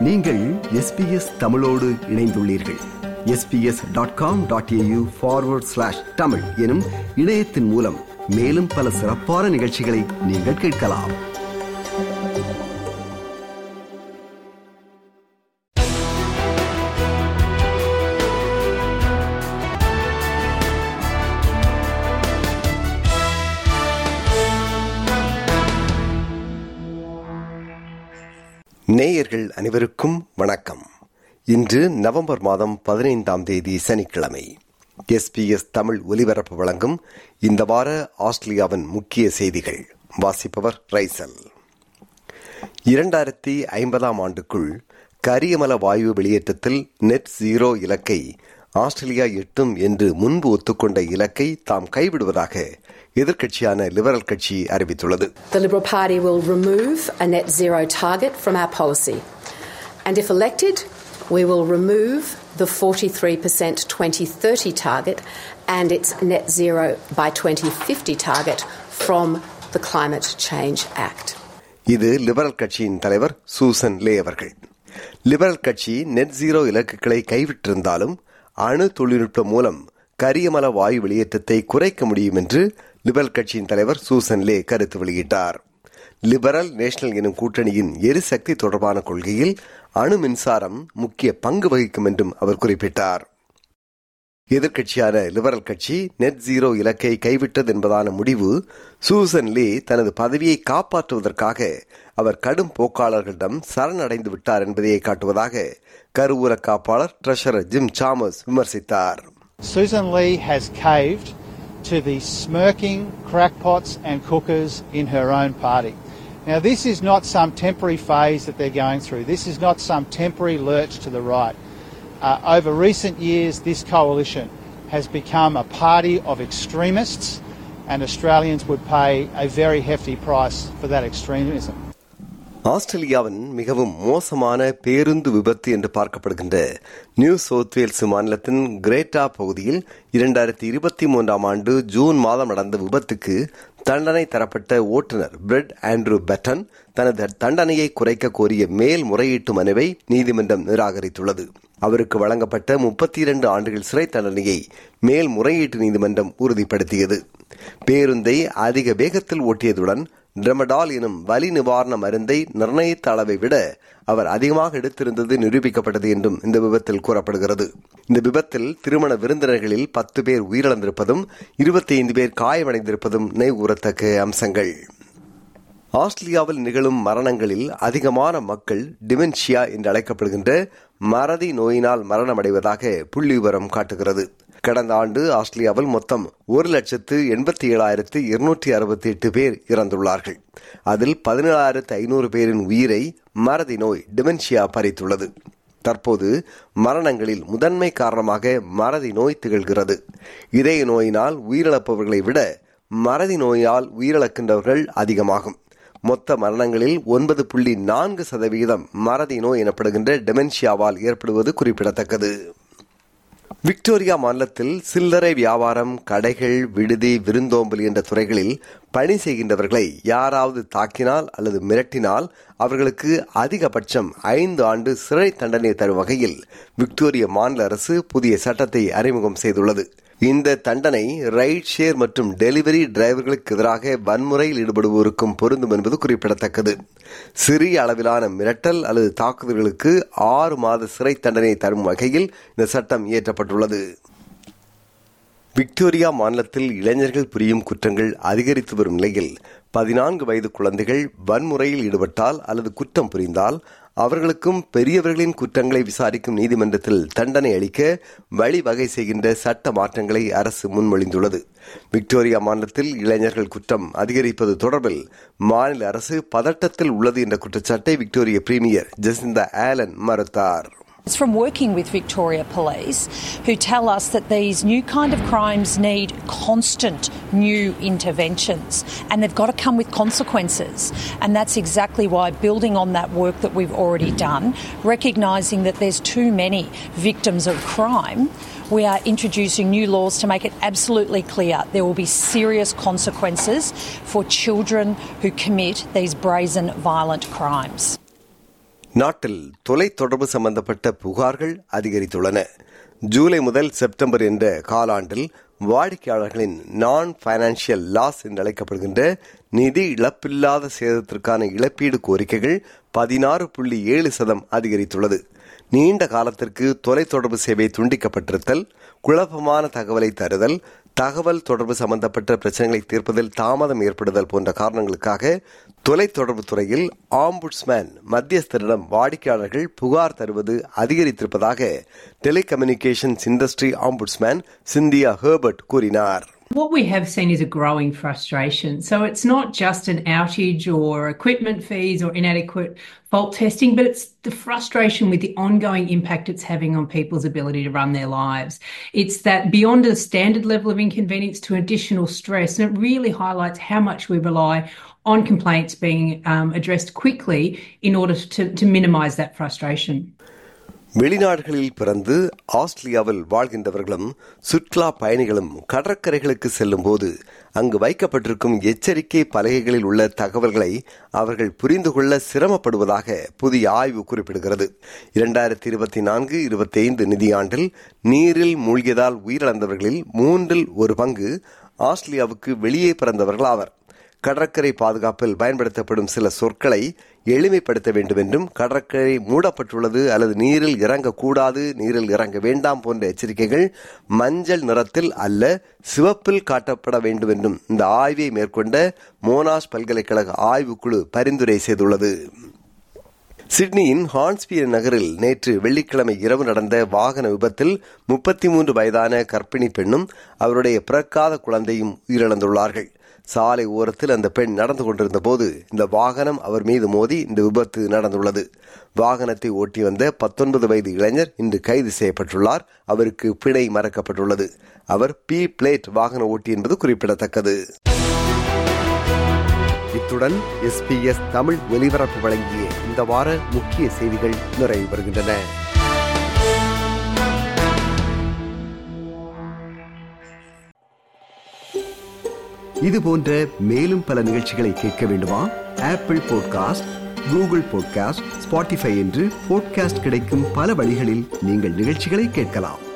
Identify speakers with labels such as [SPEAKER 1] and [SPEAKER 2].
[SPEAKER 1] நீங்கள் எஸ்பிஎஸ் தமிழோடு இணைந்துள்ளீர்கள் SBS dot com dot AU forward slash Tamil எனும் இணையத்தின் மூலம் மேலும் பல சிறப்பான நிகழ்ச்சிகளை நீங்கள் கேட்கலாம் நேயர்கள் அனைவருக்கும் வணக்கம் இன்று நவம்பர் மாதம் பதினைந்தாம் தேதி சனிக்கிழமை எஸ்பிஎஸ் தமிழ் ஒலிபரப்பு வழங்கும் இந்த வார ஆஸ்திரேலியாவின் முக்கிய செய்திகள் வாசிப்பவர் ரைசல் இரண்டாயிரத்தி ஐம்பதாம் ஆண்டுக்குள் கரியமல வாயு வெளியேற்றத்தில் நெட் ஜீரோ இலக்கை ஆஸ்திரேலியா எட்டும் என்று முன்பு ஒத்துக்கொண்ட இலக்கை தாம் கைவிடுவதாக எதிர்க்கட்சியான லிபரல் கட்சி அறிவித்துள்ளது
[SPEAKER 2] The Liberal Party will remove a net zero target from our policy. And if elected, we will remove the 43% 2030 target and its net zero by 2050 target from the Climate Change Act.
[SPEAKER 1] இது liberal கட்சியின் தலைவர் Susan லே அவர்கள் liberal கட்சி net zero இலக்குகளை கைவிட்டிருந்தாலும் அணு தொழில்நுட்பம் மூலம் கரியமல வாயு வெளியேற்றத்தை குறைக்க முடியும் என்று லிபரல் கட்சியின் தலைவர் சூசன் லே கருத்து வெளியிட்டார் லிபரல் நேஷனல் எனும் கூட்டணியின் எரிசக்தி தொடர்பான கொள்கையில் அணு மின்சாரம் முக்கிய பங்கு வகிக்கும் என்றும் அவர் குறிப்பிட்டார் எதிர்க்கட்சியான லிபரல் கட்சி நெட் ஜீரோ இலக்கை கைவிட்டது என்பதான முடிவு சூசன் லீ தனது பதவியை காப்பாற்றுவதற்காக அவர் கடும் போக்காளர்களிடம் சரணடைந்து விட்டார் என்பதையே காட்டுவதாக கருவூல காப்பாளர் ட்ரெஷரர் ஜிம் சாமஸ் விமர்சித்தார்
[SPEAKER 3] Susan Lee has caved to the smirking crackpots and cookers in her own party. Now, this is not some temporary phase that they're going through. This is not some temporary lurch to the right. Uh, over recent years, this coalition has become a party of extremists, and Australians would pay a very hefty price for that extremism.
[SPEAKER 1] ஆஸ்திரேலியாவின் மிகவும் மோசமான பேருந்து விபத்து என்று பார்க்கப்படுகின்ற New South Wales மாநிலத்தின் Greta பகுதியில் இரண்டாயிரத்தி இருபத்தி மூன்றாம் ஆண்டு ஜூன் மாதம் நடந்த விபத்துக்கு தண்டனை தரப்பட்ட ஓட்டுநர் பிரெட் ஆண்ட்ரூ பெட்டன் தனது தண்டனையை குறைக்க கோரிய மேல் முறையீட்டு மனுவை நீதிமன்றம் நிராகரித்துள்ளது அவருக்கு வழங்கப்பட்ட முப்பத்தி இரண்டு ஆண்டுகள் சிறை தண்டனையை மேல் முறையீட்டு நீதிமன்றம் உறுதிப்படுத்தியது பேருந்தை அதிக வேகத்தில் ஓட்டியதுடன் ட்ரமடால் எனும் வலி நிவாரண மருந்தை நிர்ணயித்த அளவை விட அவர் அதிகமாக எடுத்திருந்தது நிரூபிக்கப்பட்டது என்றும் இந்த விபத்தில் கூறப்படுகிறது இந்த விபத்தில் திருமண விருந்தினர்களில் பத்து பேர் உயிரிழந்திருப்பதும் இருபத்தி ஐந்து பேர் காயமடைந்திருப்பதும் நினைவுகூரத்தக்க அம்சங்கள் ஆஸ்திரேலியாவில் நிகழும் மரணங்களில் அதிகமான மக்கள் டிமென்ஷியா என்று அழைக்கப்படுகின்ற மறதி நோயினால் மரணமடைவதாக புள்ளி விவரம் காட்டுகிறது கடந்த ஆண்டு ஆஸ்திரேலியாவில் மொத்தம் ஒரு லட்சத்து எண்பத்தி ஏழாயிரத்து இருநூற்றி அறுபத்தி எட்டு பேர் இறந்துள்ளார்கள் அதில் பதினேழாயிரத்து ஐநூறு பேரின் உயிரை மறதி நோய் டிமென்ஷியா பறித்துள்ளது தற்போது மரணங்களில் முதன்மை காரணமாக மறதி நோய் திகழ்கிறது இதய நோயினால் உயிரிழப்பவர்களை விட மறதி நோயால் உயிரிழக்கின்றவர்கள் அதிகமாகும் மொத்த மரணங்களில் ஒன்பது புள்ளி நான்கு சதவீதம் மறதி நோய் எனப்படுகின்ற டெமென்ஷியாவால் ஏற்படுவது குறிப்பிடத்தக்கது விக்டோரியா மாநிலத்தில் சில்லறை வியாபாரம் கடைகள் விடுதி விருந்தோம்பல் என்ற துறைகளில் பணி செய்கின்றவர்களை யாராவது தாக்கினால் அல்லது மிரட்டினால் அவர்களுக்கு அதிகபட்சம் ஐந்து ஆண்டு சிறை தண்டனை தரும் வகையில் விக்டோரியா மாநில அரசு புதிய சட்டத்தை அறிமுகம் செய்துள்ளது இந்த தண்டனை ரைட் ஷேர் மற்றும் டெலிவரி டிரைவர்களுக்கு எதிராக வன்முறையில் ஈடுபடுவோருக்கும் பொருந்தும் என்பது குறிப்பிடத்தக்கது சிறிய அளவிலான மிரட்டல் அல்லது தாக்குதல்களுக்கு ஆறு மாத சிறை தண்டனை தரும் வகையில் இந்த சட்டம் இயற்றப்பட்டுள்ளது விக்டோரியா மாநிலத்தில் இளைஞர்கள் புரியும் குற்றங்கள் அதிகரித்து வரும் நிலையில் பதினான்கு வயது குழந்தைகள் வன்முறையில் ஈடுபட்டால் அல்லது குற்றம் புரிந்தால் அவர்களுக்கும் பெரியவர்களின் குற்றங்களை விசாரிக்கும் நீதிமன்றத்தில் தண்டனை அளிக்க வழிவகை செய்கின்ற சட்ட மாற்றங்களை அரசு முன்மொழிந்துள்ளது விக்டோரியா மாநிலத்தில் இளைஞர்கள் குற்றம் அதிகரிப்பது தொடர்பில் மாநில அரசு பதட்டத்தில் உள்ளது என்ற குற்றச்சாட்டை விக்டோரிய பிரீமியர் ஜெசிந்தா ஆலன் மறுத்தார்
[SPEAKER 4] It's from working with Victoria Police who tell us that these new kind of crimes need constant new interventions and they've got to come with consequences. And that's exactly why building on that work that we've already done, recognising that there's too many victims of crime, we are introducing new laws to make it absolutely clear there will be serious consequences for children who commit these brazen violent crimes.
[SPEAKER 1] நாட்டில் தொலைத்தொடர்பு சம்பந்தப்பட்ட புகார்கள் அதிகரித்துள்ளன ஜூலை முதல் September என்ற காலாண்டில் வாடிக்கையாளர்களின் நான் பைனான்சியல் லாஸ் என்று அழைக்கப்படுகின்ற நிதி இழப்பில்லாத சேதத்திற்கான இழப்பீடு கோரிக்கைகள் பதினாறு புள்ளி ஏழு சதம் அதிகரித்துள்ளது நீண்ட காலத்திற்கு தொலைத்தொடர்பு சேவை துண்டிக்கப்பட்டிருத்தல் குழப்பமான தகவலை தருதல் தகவல் தொடர்பு சம்பந்தப்பட்ட பிரச்சனைகளை தீர்ப்பதில் தாமதம் ஏற்படுதல் போன்ற காரணங்களுக்காக தொலைத்தொடர்பு துறையில் ஆம்புட்ஸ்மேன் மத்தியஸ்தரிடம் வாடிக்கையாளர்கள் புகார் தருவது அதிகரித்திருப்பதாக telecommunications industry ombudsman Cynthia Herbert கூறினார்
[SPEAKER 5] What we have seen is a growing frustration. So it's not just an outage or equipment fees or inadequate fault testing, but it's the frustration with the ongoing impact it's having on people's ability to run their lives. It's that beyond a standard level of inconvenience to additional stress, and it really highlights how much we rely on complaints being um, addressed quickly in order to, to minimise that frustration.
[SPEAKER 1] வெளிநாடுகளில் பிறந்து ஆஸ்திரேலியாவில் வாழ்கின்றவர்களும் சுற்றுலா பயணிகளும் கடற்கரைகளுக்கு செல்லும் போது அங்கு வைக்கப்பட்டிருக்கும் எச்சரிக்கை பலகைகளில் உள்ள தகவல்களை அவர்கள் புரிந்து கொள்ள சிரமப்படுவதாக புதிய ஆய்வு குறிப்பிடுகிறது இரண்டாயிரத்தி இருபத்தி நான்கு இருபத்தி ஐந்து நிதியாண்டில் நீரில் மூழ்கியதால் உயிரிழந்தவர்களில் மூன்றில் ஒரு பங்கு ஆஸ்திரேலியாவுக்கு வெளியே பிறந்தவர்கள் ஆவர் கடற்கரை பாதுகாப்பில் பயன்படுத்தப்படும் சில சொற்களை எளிமைப்படுத்த வேண்டும் என்றும் கடற்கரை மூடப்பட்டுள்ளது அல்லது நீரில் இறங்கக்கூடாது நீரில் இறங்க வேண்டாம் போன்ற எச்சரிக்கைகள் மஞ்சள் நிறத்தில் அல்ல சிவப்பில் காட்டப்பட வேண்டும் என்றும் இந்த ஆய்வை மேற்கொண்ட மோனாஷ் பல்கலைக்கழக ஆய்வுக்குழு பரிந்துரை செய்துள்ளது சிட்னியின் ஹான்ஸ்பியர் நகரில் நேற்று வெள்ளிக்கிழமை இரவு நடந்த வாகன விபத்தில் முப்பத்தி மூன்று வயதான கர்ப்பிணி பெண்ணும் அவருடைய பிறக்காத குழந்தையும் உயிரிழந்துள்ளார்கள் சாலை ஓரத்தில் அந்த பெண் நடந்து கொண்டிருந்த போது இந்த வாகனம் அவர் மீது மோதி இந்த விபத்து நடந்துள்ளது வாகனத்தை ஓட்டி வந்த பத்தொன்பது வயது இளைஞர் இன்று கைது செய்யப்பட்டுள்ளார் அவருக்கு பிணை மறக்கப்பட்டுள்ளது அவர் பி பிளேட் வாகன ஓட்டி என்பது குறிப்பிடத்தக்கது இத்துடன் எஸ்பிஎஸ் தமிழ் ஒலிபரப்பு வழங்கிய இந்த வார முக்கிய செய்திகள் நிறைவு பெறுகின்றன இது போன்ற மேலும் பல நிகழ்ச்சிகளை கேட்க வேண்டுமா Apple podcast Google podcast Spotify என்று பாட்காஸ்ட் கிடைக்கும் பல வழிகளில் நீங்கள் நிகழ்ச்சிகளை கேட்கலாம்